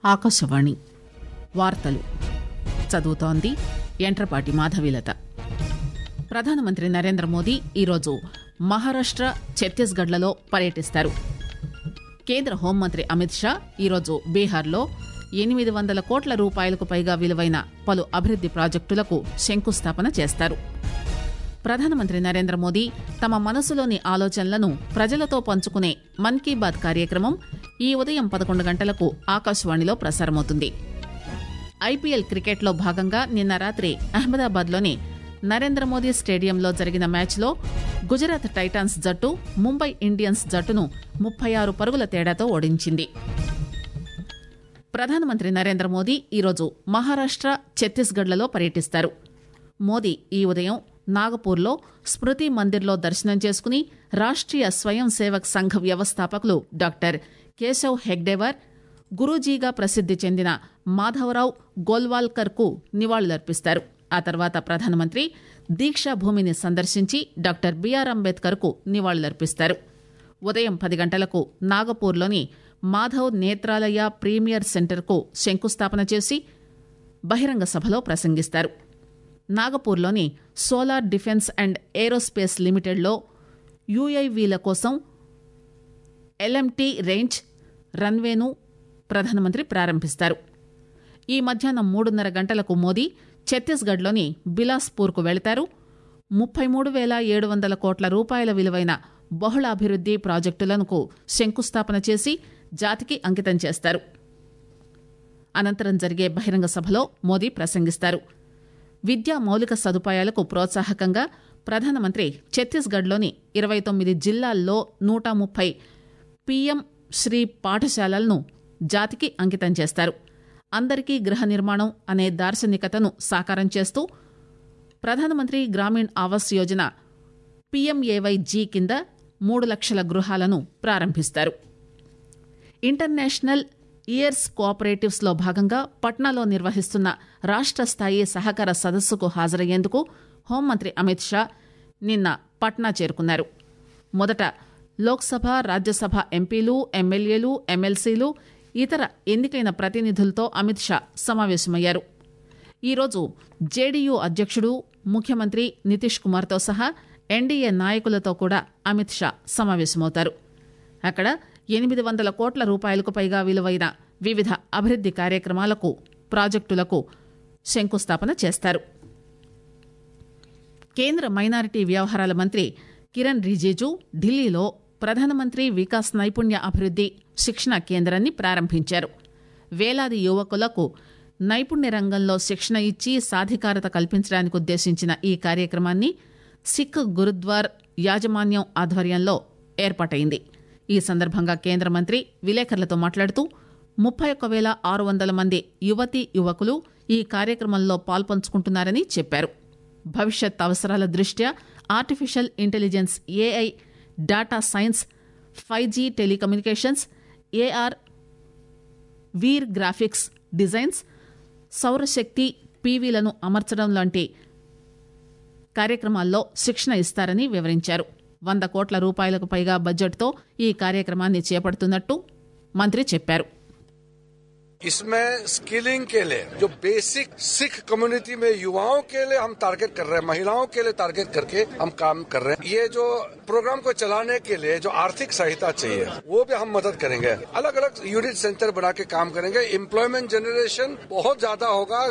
ఆకాశవాణి వార్తలు చదువుతోంది ఎంట్రపాటి మాధవీలత ప్రధానమంత్రి నరేంద్ర మోదీ ఈరోజు మహారాష్ట ఛత్తీస్గఢ్లలో పర్యటిస్తారు కేంద్ర హోంమంత్రి అమిత్ షా ఈరోజు బీహార్లో ఎనిమిది వందల కోట్ల రూపాయలకు పైగా విలువైన పలు అభివృద్ది ప్రాజెక్టులకు శంకుస్థాపన చేస్తారు ప్రధానమంత్రి నరేంద్ర మోదీ తమ మనసులోని ఆలోచనలను ప్రజలతో పంచుకునే మన్ కీ బాత్ కార్యక్రమం ఈ ఉదయం పదకొండు గంటలకు ఆకాశవాణిలో ప్రసారమవుతుంది ఐపీఎల్ క్రికెట్లో భాగంగా నిన్న రాత్రి అహ్మదాబాద్లోని నరేంద్ర మోదీ స్టేడియంలో జరిగిన మ్యాచ్లో గుజరాత్ టైటాన్స్ జట్టు ముంబై ఇండియన్స్ జట్టును ముప్పై ఆరు పరుగుల తేడాతో ఓడించింది ప్రధానమంత్రి నరేంద్ర మోదీ ఈరోజు మహారాష్ట ఛత్తీస్గఢ్లలో పర్యటిస్తారు మోదీ ఈ ఉదయం నాగపూర్లో స్మృతి మందిర్లో దర్శనం చేసుకుని రాష్ట్రీయ స్వయం సేవక్ సంఘ్ వ్యవస్థాపకులు డాక్టర్ కేశవ్ హెగ్డేవర్ గురూజీగా ప్రసిద్ది చెందిన మాధవరావు గోల్వాల్కర్ కు నివాళులర్పిస్తారు ఆ తర్వాత ప్రధానమంత్రి దీక్షా భూమిని సందర్శించి డాక్టర్ బిఆర్ అంబేద్కర్ కు నివాళులర్పిస్తారు ఉదయం పది గంటలకు నాగపూర్లోని మాధవ్ నేత్రాలయ ప్రీమియర్ సెంటర్కు శంకుస్థాపన చేసి బహిరంగ సభలో ప్రసంగిస్తారు నాగపూర్లోని సోలార్ డిఫెన్స్ అండ్ ఏరోస్పేస్ లిమిటెడ్లో యూఐవీల కోసం ఎల్ఎంటీ రేంజ్ రన్వేను ప్రధానమంత్రి ప్రారంభిస్తారు ఈ మధ్యాహ్నం మూడున్నర గంటలకు మోదీ ఛత్తీస్గఢ్లోని బిలాస్పూర్కు వెళతారు ముప్పై మూడు వేల ఏడు వందల కోట్ల రూపాయల విలువైన బహుళ అభివృద్ది ప్రాజెక్టులకు శంకుస్థాపన చేసి జాతికి అంకితం చేస్తారు అనంతరం జరిగే బహిరంగ సభలో మోదీ ప్రసంగిస్తారు విద్యా మౌలిక సదుపాయాలకు ప్రోత్సాహకంగా ప్రధానమంత్రి ఛత్తీస్గఢ్లోని ఇరవై తొమ్మిది జిల్లాల్లో నూట ముప్పై పీఎం శ్రీ పాఠశాలలను జాతికి అంకితం చేస్తారు అందరికీ గృహ నిర్మాణం అనే దార్శనికతను సాకారం చేస్తూ ప్రధానమంత్రి గ్రామీణ్ ఆవాస్ యోజన పీఎంఏవై జీ కింద మూడు లక్షల గృహాలను ప్రారంభిస్తారు ఇంటర్నేషనల్ ఇయర్స్ కోఆపరేటివ్స్ లో భాగంగా పట్నాలో నిర్వహిస్తున్న రాష్ట్ర స్థాయి సహకార సదస్సుకు హాజరయ్యేందుకు హోంమంత్రి అమిత్ షా నిన్న పట్నా చేరుకున్నారు మొదట లోక్సభ రాజ్యసభ ఎంపీలు ఎమ్మెల్యేలు ఎమ్మెల్సీలు ఇతర ఎన్నికైన ప్రతినిధులతో అమిత్ షా సమావేశమయ్యారు ఈరోజు జేడీయూ అధ్యక్షుడు ముఖ్యమంత్రి నితీష్ కుమార్తో సహా ఎన్డీఏ నాయకులతో కూడా అమిత్ షా సమావేశమవుతారు అక్కడ ఎనిమిది వందల కోట్ల రూపాయలకు పైగా విలువైన వివిధ అభివృద్ది కార్యక్రమాలకు ప్రాజెక్టులకు శంకుస్థాపన చేస్తారు కేంద్ర మైనారిటీ వ్యవహారాల మంత్రి కిరణ్ రిజిజు ఢిల్లీలో ప్రధానమంత్రి వికాస్ నైపుణ్య అభివృద్ది శిక్షణ కేంద్రాన్ని ప్రారంభించారు వేలాది యువకులకు నైపుణ్య రంగంలో శిక్షణ ఇచ్చి సాధికారత కల్పించడానికి ఉద్దేశించిన ఈ కార్యక్రమాన్ని సిక్ గురుద్వార్ యాజమాన్యం ఆధ్వర్యంలో ఏర్పాటైంది ఈ సందర్భంగా కేంద్ర మంత్రి విలేకరులతో మాట్లాడుతూ ముప్పై ఒక్క వేల ఆరు వందల మంది యువతీ యువకులు ఈ కార్యక్రమంలో పాల్పంచుకుంటున్నారని చెప్పారు భవిష్యత్ అవసరాల దృష్ట్యా artificial intelligence AI data science five G telecommunications AR VR graphics designs సౌరశక్తి పీవీలను అమర్చడం లాంటి కార్యక్రమాల్లో శిక్షణ ఇస్తారని వివరించారు వంద కోట్ల రూపాయలకు పైగా బడ్జెట్తో ఈ కార్యక్రమాన్ని చేపడుతున్నట్టు మంత్రి చెప్పారు इसमें स्किलिंग के लिए जो बेसिक सिख कम्युनिटी में युवाओं के लिए हम टारगेट कर रहे हैं महिलाओं के लिए टारगेट करके हम काम कर रहे हैं ये जो प्रोग्राम को चलाने के लिए जो आर्थिक सहायता चाहिए वो भी हम मदद करेंगे अलग अलग यूनिट सेंटर बना के काम करेंगे एम्प्लॉयमेंट जनरेशन बहुत ज्यादा होगा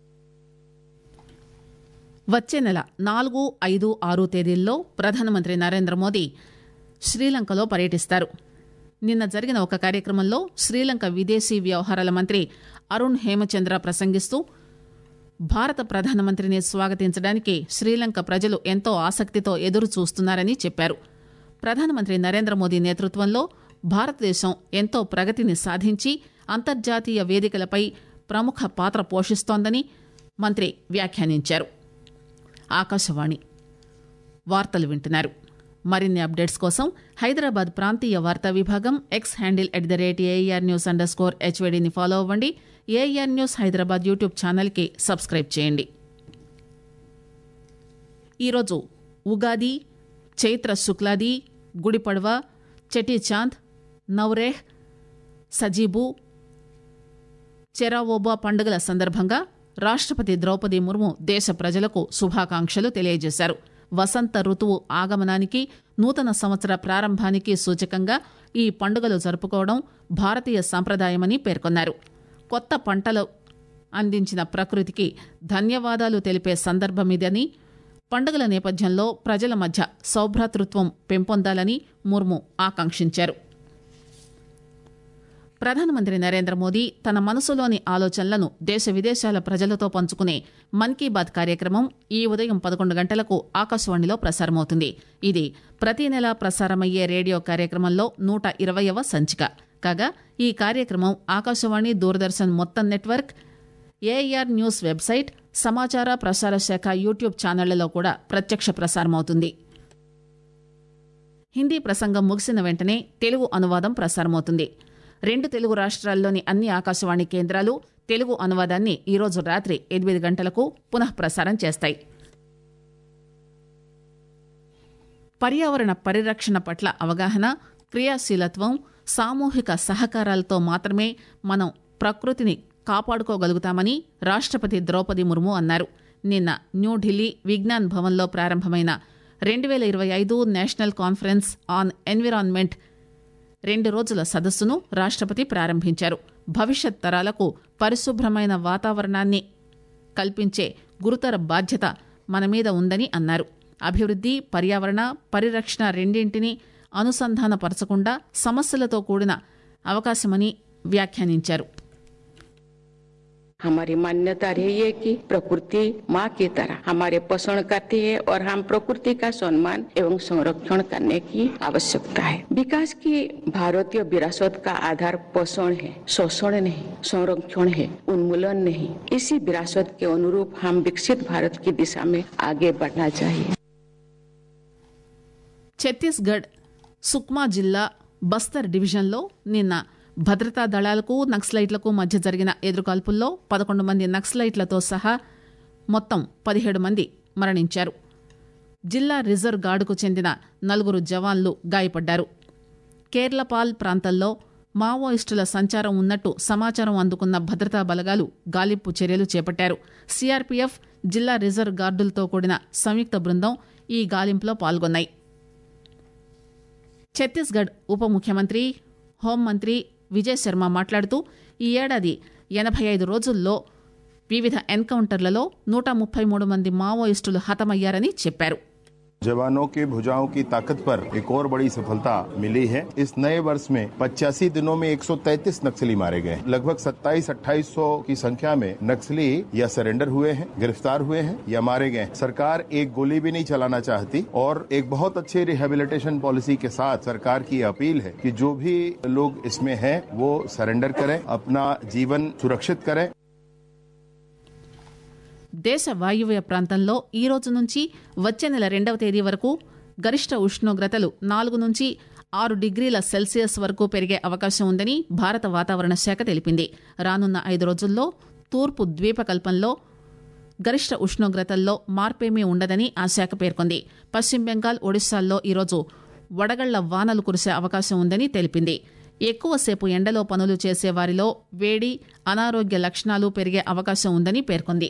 వచ్చే నెల నాలుగు ఐదు ఆరు తేదీల్లో ప్రధానమంత్రి నరేంద్ర మోదీ శ్రీలంకలో పర్యటిస్తారు నిన్న జరిగిన ఒక కార్యక్రమంలో శ్రీలంక విదేశీ వ్యవహారాల మంత్రి అరుణ్ హేమచంద్ర ప్రసంగిస్తూ భారత ప్రధానమంత్రిని స్వాగతించడానికి శ్రీలంక ప్రజలు ఎంతో ఆసక్తితో ఎదురు చూస్తున్నారని చెప్పారు ప్రధానమంత్రి నరేంద్ర మోదీ నేతృత్వంలో భారతదేశం ఎంతో ప్రగతిని సాధించి అంతర్జాతీయ వేదికలపై ప్రముఖ పాత్ర పోషిస్తోందని మంత్రి వ్యాఖ్యానించారు ఆకాశవాణి వార్తలు వింటున్నారు మరిన్ని అప్డేట్స్ కోసం హైదరాబాద్ ప్రాంతీయ వార్తా విభాగం X handle at the rate AR news underscore హెచ్వీడీని ఫాలో అవ్వండి ఏఆర్ న్యూస్ హైదరాబాద్ యూట్యూబ్ ఛానల్కి సబ్స్క్రైబ్ చేయండి ఈరోజు ఉగాది చైత్ర శుక్లాది గుడిపడవ చెటీచాంద్ నవరేహ్ సజీబు చెరావోబా పండుగల సందర్భంగా రాష్టపతి ద్రౌపది ముర్ము దేశ ప్రజలకు శుభాకాంక్షలు తెలియజేశారు వసంత ఋతువు ఆగమనానికి నూతన సంవత్సర ప్రారంభానికి సూచకంగా ఈ పండుగలు జరుపుకోవడం భారతీయ సంప్రదాయమని పేర్కొన్నారు కొత్త పంటలు అందించిన ప్రకృతికి ధన్యవాదాలు తెలిపే సందర్భమిదని పండుగల నేపథ్యంలో ప్రజల మధ్య సౌభ్రాతృత్వం పెంపొందాలని ముర్ము ఆకాంక్షించారు ప్రధానమంత్రి నరేంద్ర మోదీ తన మనసులోని ఆలోచనలను దేశ విదేశాల ప్రజలతో పంచుకునే మన్ కీ బాత్ కార్యక్రమం ఈ ఉదయం పదకొండు గంటలకు ఆకాశవాణిలో ప్రసారమవుతుంది ఇది ప్రతి నెలా ప్రసారమయ్యే రేడియో కార్యక్రమంలో నూట ఇరవయవ సంచిక కాగా ఈ కార్యక్రమం ఆకాశవాణి దూరదర్శన్ మొత్తం నెట్వర్క్ ఏఆర్ న్యూస్ వెబ్సైట్ సమాచార ప్రసార శాఖ యూట్యూబ్ ఛానళ్లలో కూడా ప్రత్యక్ష ప్రసారమవుతుంది హిందీ ప్రసంగం ముగిసిన వెంటనే తెలుగు అనువాదం ప్రసారమవుతుంది రెండు తెలుగు రాష్ట్రాల్లోని అన్ని ఆకాశవాణి కేంద్రాలు తెలుగు అనువాదాన్ని ఈరోజు రాత్రి ఎనిమిది గంటలకు పునః ప్రసారం చేస్తాయి పర్యావరణ పరిరక్షణ పట్ల అవగాహన క్రియాశీలత్వం సామూహిక సహకారాలతో మాత్రమే మనం ప్రకృతిని కాపాడుకోగలుగుతామని రాష్టపతి ద్రౌపది ముర్ము అన్నారు నిన్న న్యూఢిల్లీ విజ్ఞాన్ భవన్లో ప్రారంభమైన రెండు వేల ఇరవై ఐదు నేషనల్ కాన్ఫరెన్స్ ఆన్ ఎన్విరాన్మెంట్ రెండు రోజుల సదస్సును రాష్టపతి ప్రారంభించారు భవిష్యత్ తరాలకు పరిశుభ్రమైన వాతావరణాన్ని కల్పించే గురుతర బాధ్యత మన మీద ఉందని అన్నారు అభివృద్ధి పర్యావరణ పరిరక్షణ రెండింటినీ అనుసంధానపరచకుండా సమస్యలతో కూడిన అవకాశమని వ్యాఖ్యానించారు हमारी मान्यता रही है कि प्रकृति माँ की तरह हमारे पोषण करती है और हम प्रकृति का सम्मान एवं संरक्षण करने की आवश्यकता है विकास की भारतीय विरासत का आधार पोषण है शोषण नहीं संरक्षण है उन्मूलन नहीं इसी विरासत के अनुरूप हम विकसित भारत की दिशा में आगे बढ़ना चाहिए ఛత్తీస్గఢ్ సుక్మా జిల్లా బస్తర్ డివిజన్లో నిన్న భద్రతా దళాలకు నక్సలైట్లకు మధ్య జరిగిన ఎదురుకాల్పుల్లో పదకొండు మంది నక్సలైట్లతో సహా మొత్తం పదిహేడు మంది మరణించారు జిల్లా రిజర్వ్ గార్డుకు చెందిన నలుగురు జవాన్లు గాయపడ్డారు కేర్లపాల్ ప్రాంతంలో మావోయిస్టుల సంచారం ఉన్నట్టు సమాచారం అందుకున్న భద్రతా బలగాలు గాలింపు చర్యలు చేపట్టారు సీఆర్పీఎఫ్ జిల్లా రిజర్వ్ గార్డులతో కూడిన సంయుక్త బృందం ఈ గాలింపులో పాల్గొన్నాయి ఛత్తీస్గఢ్ ఉప ముఖ్యమంత్రి హోంమంత్రి విజయ్ శర్మ మాట్లాడుతూ ఈ ఏడాది ఎనభై ఐదు రోజుల్లో వివిధ ఎన్కౌంటర్లలో నూట ముప్పై మూడు మంది మావోయిస్టులు హతమయ్యారని చెప్పారు जवानों के भुजाओं की ताकत पर एक और बड़ी सफलता मिली है इस नए वर्ष में पचासी दिनों में 133 नक्सली मारे गए लगभग 27 2800 की संख्या में नक्सली या सरेंडर हुए हैं गिरफ्तार हुए हैं या मारे गए सरकार एक गोली भी नहीं चलाना चाहती और एक बहुत अच्छे रिहेबिलिटेशन पॉलिसी के साथ सरकार की अपील है कि जो भी लोग इसमें हैं वो सरेंडर करें अपना जीवन सुरक्षित करें దేశ వాయువ్య ప్రాంతంలో ఈ రోజు నుంచి వచ్చే నెల రెండవ తేదీ వరకు గరిష్ట ఉష్ణోగ్రతలు నాలుగు నుంచి ఆరు డిగ్రీల సెల్సియస్ వరకు పెరిగే అవకాశం ఉందని భారత వాతావరణ శాఖ తెలిపింది రానున్న ఐదు రోజుల్లో తూర్పు ద్వీపకల్పంలో గరిష్ట ఉష్ణోగ్రతల్లో మార్పేమీ ఉండదని ఆ శాఖ పేర్కొంది పశ్చిమ బెంగాల్ ఒడిశాల్లో ఈరోజు వడగళ్ల వానలు కురిసే అవకాశం ఉందని తెలిపింది ఎక్కువసేపు ఎండలో పనులు చేసే వారిలో వేడి అనారోగ్య లక్షణాలు పెరిగే అవకాశం ఉందని పేర్కొంది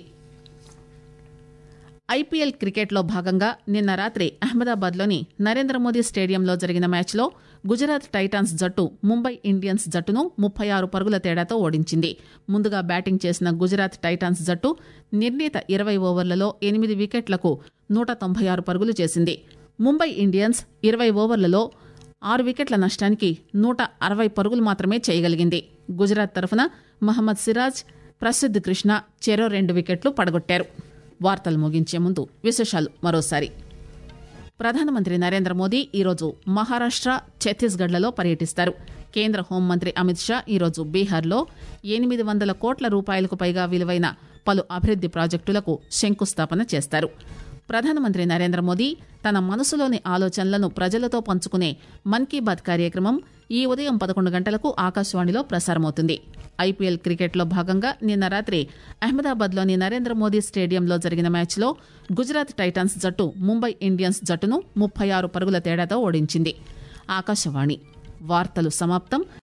ఐపీఎల్ క్రికెట్లో భాగంగా నిన్న రాత్రి అహ్మదాబాద్లోని నరేంద్ర మోదీ స్టేడియంలో జరిగిన మ్యాచ్లో గుజరాత్ టైటాన్స్ జట్టు ముంబై ఇండియన్స్ జట్టును ముప్పై ఆరు పరుగుల తేడాతో ఓడించింది ముందుగా బ్యాటింగ్ చేసిన గుజరాత్ టైటాన్స్ జట్టు నిర్ణీత ఇరవై ఓవర్లలో ఎనిమిది వికెట్లకు నూట తొంభై ఆరు పరుగులు చేసింది ముంబై ఇండియన్స్ ఇరవై ఓవర్లలో ఆరు వికెట్ల నష్టానికి నూట అరవై పరుగులు మాత్రమే చేయగలిగింది గుజరాత్ తరఫున మహమ్మద్ సిరాజ్ ప్రసిద్ధ్ కృష్ణ చెరో రెండు వికెట్లు పడగొట్టారు వార్తలు ముగించే ముందు విశేషాలు మరోసారి ప్రధానమంత్రి నరేంద్ర మోదీ ఈరోజు మహారాష్ట్ర ఛత్తీస్గఢ్లలో పర్యటిస్తారు కేంద్ర హోంమంత్రి అమిత్ షా ఈరోజు బీహార్లో ఎనిమిది వందల కోట్ల రూపాయలకు పైగా విలువైన పలు అభివృద్ది ప్రాజెక్టులకు శంకుస్థాపన చేస్తారు ప్రధానమంత్రి నరేంద్ర మోదీ తన మనసులోని ఆలోచనలను ప్రజలతో పంచుకునే మన్ కీ బాత్ కార్యక్రమం ఈ ఉదయం పదకొండు గంటలకు ఆకాశవాణిలో ప్రసారమవుతుంది ఐపీఎల్ క్రికెట్లో భాగంగా నిన్న రాత్రి అహ్మదాబాద్లోని నరేంద్ర మోదీ స్టేడియంలో జరిగిన మ్యాచ్లో గుజరాత్ టైటాన్స్ జట్టు ముంబై ఇండియన్స్ జట్టును ముప్పై ఆరు పరుగుల తేడాతో ఓడించింది ఆకాశవాణి వార్తలు సమాప్తం